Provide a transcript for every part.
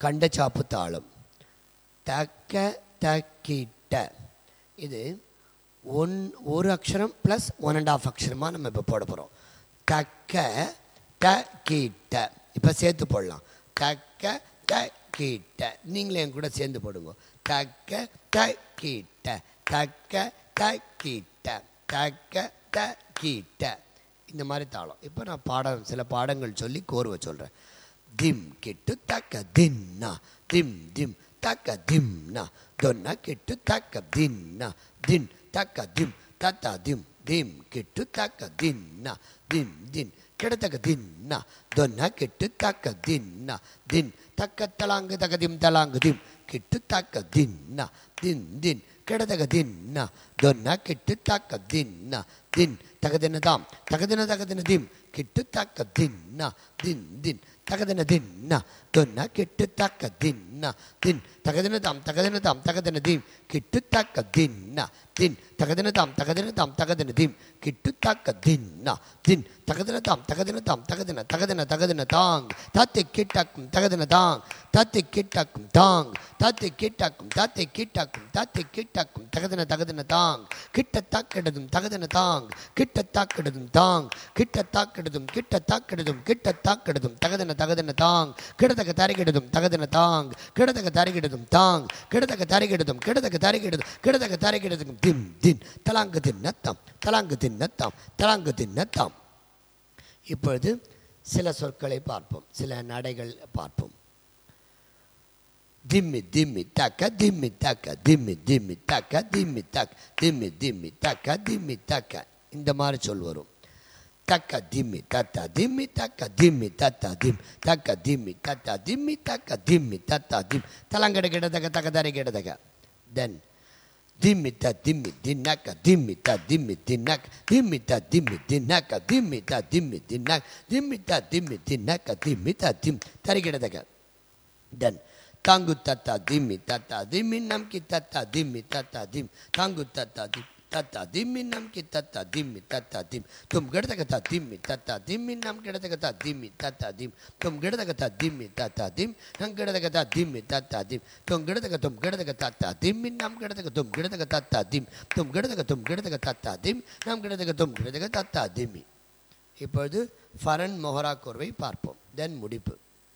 கண்டச்சாப்பு தாளம் தக்க தக்கிட்ட இது ஒன் ஒரு அக்ஷரம் ப்ளஸ் ஒன் அண்ட் ஆஃப் அக்ஷரமாக நம்ம இப்போ போட போகிறோம் தக்க த கீட்ட இப்போ சேர்த்து போடலாம் தக்க த கீட்ட நீங்களே என் கூட சேர்ந்து போடுங்க தக்க த கீட்ட தக்க த கீட்ட தக்க த கீட்ட இந்த மாதிரி தாளம் இப்போ நான் பாடம் சில பாடங்கள் சொல்லி கோர்வை சொல்கிறேன் திம் கிட்டு தக்க தின்னா திம் திம் தக்க திம்னா தொன்னா கிட்டு தக்க தின்னா தின் தக்க திம் தத்தா திம் திம் கிட்டு தக்க தின்னா தின் தின் கிடத்தக்க தின்னா தொன்னா கிட்டு தக்க தின்னா தின் தக்க தலாங்கு தக திம் தலாங்கு திம் கிட்டு தக்க தின்னா தின் தின் கிடதக தின்னா தொன்னா கிட்டு தக்க தின்னா தின் தகதின தாம் தகதின தகதின திம் கிட்டு தக்க தின்னா தின் தின் தகதின தின்னா தொன்னா கிட்டு தக்க தின்னா தின் தகதின தாம் தகதின தாம் தகதின திம் கிட்டு தக்க தின்னா தின் தகதின தாம் தகதின தாம் தகதின திம் கிட்டு தக்க தின்னா தின் தகதின தாம் தகதின தாம் தகதின தகதின தகதின தாங் தத்தை கிட்டக்கும் தகதின தாங் தத்தை கிட்டக்கும் தாங் தத்தை கிட்டக்கும் தத்தை கிட்டக்கும் தத்தை கிட்டக்கும் தகதின தகதின தாங் கிட்ட தாக்கிடதும் தகதின தாங் கிட்ட தாக்கிடதும் தாங் கிட்ட தாக்கிடதும் கிட்ட தாக்கிடதும் கிட்ட தாக்கிடதும் தகதின தகதின தாங் கிடதக தரிகிடதும் தகதின தாங் கிடதக தரிகிடதும் தாங் கிடதக தரிகிடதும் கிடதக தரிகிடதும் கிடதக தரிகிடதும் திம் தின் தலாங்கு தின்னத்தாம் தலாங்கு தின்னத்தாம் தலாங்கு தின்னத்தாம் இப்பொழுது சில சொற்களை பார்ப்போம் சில நடைகள் பார்ப்போம் திம்மி திம்மி தக்க திம்மி தக்க திம்மி திம்மி தக்க திம்மி தக்க திம்மி திம்மி தக்க திம்மி தக்க இந்த மாதிரி சொல் வரும் தக்க திம்மி தத்தா திம்மி தக்க திம்மி தத்தா திம் தக்க திம்மி தத்தா திம்மி தக்க திம்மி தத்தா திம் தலங்கட கிடதக தக தரை கிடதக தென் திம்மி த திம்மி தின்னக்க திம்மி த திம்மி தின்னக்க திம்மி த திம்மி தின்னக்க திம்மி த திம்மி தின்னக்க திம்மி த திம்மி தின்னக்க திம்மி த திம் தரிகிடதக தென் தாங்கு தத்தா திம்மி தத்தா திம்மி நம்கி தத்தா திம்மி தத்தா திம் தாங்கு தத்தா திம் தத்தா திம்மி நம்கி தத்தா திம்மி தத்தா திம் தும் ಗಿಡದಗತ ದಿಮ್ಮಿ ತತ್ತ ದಿಮ್ಮಿ ನಮ್ ಗಿಡದಗತ ದಿಮ್ಮಿ ತತ್ತ ದಿಮ್ ತುಮ್ ಗಿಡದಗತ ದಿಮ್ಮಿ ತತ್ತ ದಿಮ್ ನಮ್ ಗಿಡದಗತ ದಿಮ್ಮಿ ತತ್ತ ದಿಮ್ ತುಮ್ ಗಿಡದಗ ತುಮ್ ಗಿಡದಗ ತತ್ತ ದಿಮ್ಮಿ ನಮ್ ಗಿಡದಗ ತುಮ್ ಗಿಡದಗ ತತ್ತ ದಿಮ್ ತುಮ್ ಗಿಡದಗ ತುಮ್ ಗಿಡದಗ ತತ್ತ ದಿಮ್ நம் கிடதக தும் கிடதக தத்தா திம்மி இப்பொழுது ஃபரன் மொஹரா கோர்வை பார்ப்போம் தென் முடிப்பு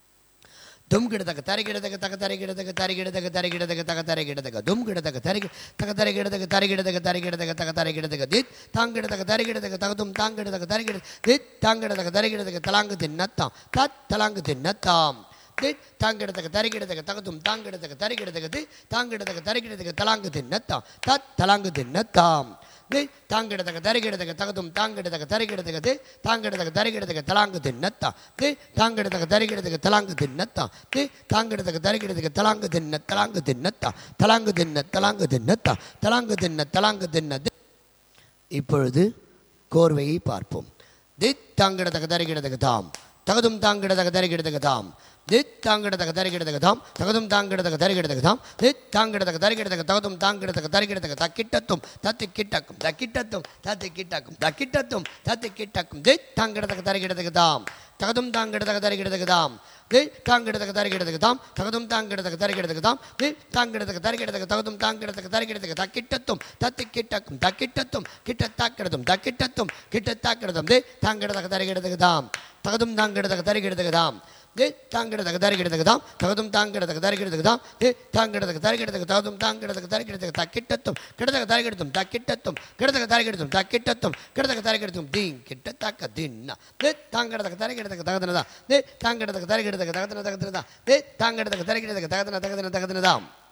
தும் கிடதக தரை கிடதக தக தரை கிடதக தரை கிடதக தரை கிடதக தக தரை கிடதக தும் கிடதக தரை தக தரை கிடதக தரை கிடதக தரை கிடதக தக தரை கிடதக தித் தாங்கிடதக தரை கிடதக தக தும் தாங்கிடதக தரை கிட தித் தாங்கிடதக தரை கிடதக தலாங்கு தின்னத்தாம் தத் தலாங்கு தின்னத்தாம் தித் தாங்கிடதக தரை கிடதக தக தும் தாங்கிடதக தரை கிடதக தி தாங்கிடதக தரை கிடதக தலாங்கு தின்னத்தாம் தத் தலாங்கு தின்னத்தாம் தி தாங்கிடதக தரிகிடதக தகதும் தாங்கிடதக தரிகிடதக தி தாங்கிடதக தரிகிடதக தலாங்கு தின்னத்தா தி தாங்கிடதக தரிகிடதக தலாங்கு தின்னத்தா தி தாங்கிடதக தரிகிடதக தலாங்கு தின்ன தலாங்கு தின்னத்தா தலாங்கு தின்ன தலாங்கு தின்னத்தா தலாங்கு தின்ன தலாங்கு தின்ன தி இப்பொழுது கோர்வையை பார்ப்போம் தித் தாங்கிடதக தரிகிடதக தாம் தகதும் தாங்கிடதக தரிகிடதக தாம் தித் தாங்கிடதக தரிகிடதக தாம் தகதும் தாங்கிடதக தரிகிடதக தாம் தித் தாங்கிடதக தரிகிடதக தகதும் தாங்கிடதக தரிகிடதக தக்கிட்டத்தும் தத்து கிட்டக்கும் தக்கிட்டத்தும் தத்து கிட்டக்கும் தக்கிட்டத்தும் தத்து கிட்டக்கும் தித் தாங்கிடதக தரிகிடதக தாம் தகதும் தாங்கிடதக தரிகிடதக தாம் தி தாங்கிடதக தரிகிடதக தாம் தகதும் தாங்கிடதக தரிகிடதக தாம் தி தாங்கிடதக தரிகிடதக தகதும் தாங்கிடதக தரிகிடதக தக்கிட்டத்தும் தத்து கிட்டக்கும் தக்கிட்டத்தும் கிட்ட தாக்கிடதும் தக்கிட்டத்தும் கிட்ட தாக்கிடதும் தி தாங்கிடதக தரிகிடதக தாம் தகதும் தாங்கிடதக தரிகிடதக தாம் தி தாங்கிடதக தரிகிடதக தாம் தகதும் தாங்கிடதக தரிகிடதக தாம் தி தாங்கிடதக தரிகிடதக தகதும் தாங்கிடதக தரிகிடதக தக்கிட்டத்தும் கிடதக தரிகிடத்தும் தக்கிட்டத்தும் கிடதக தரிகிடத்தும் தக்கிட்டத்தும் கிடதக தரிகிடத்தும் தீங் கிட்ட தாக்க தின்னா தி தாங்கிடதக தரிகிடதக தகதனதா தி தாங்கிடதக தரிகிடதக தகதன தகதனதா தி தாங்கிடதக தரிகிடதக தகதன தகதன தகதனதாம்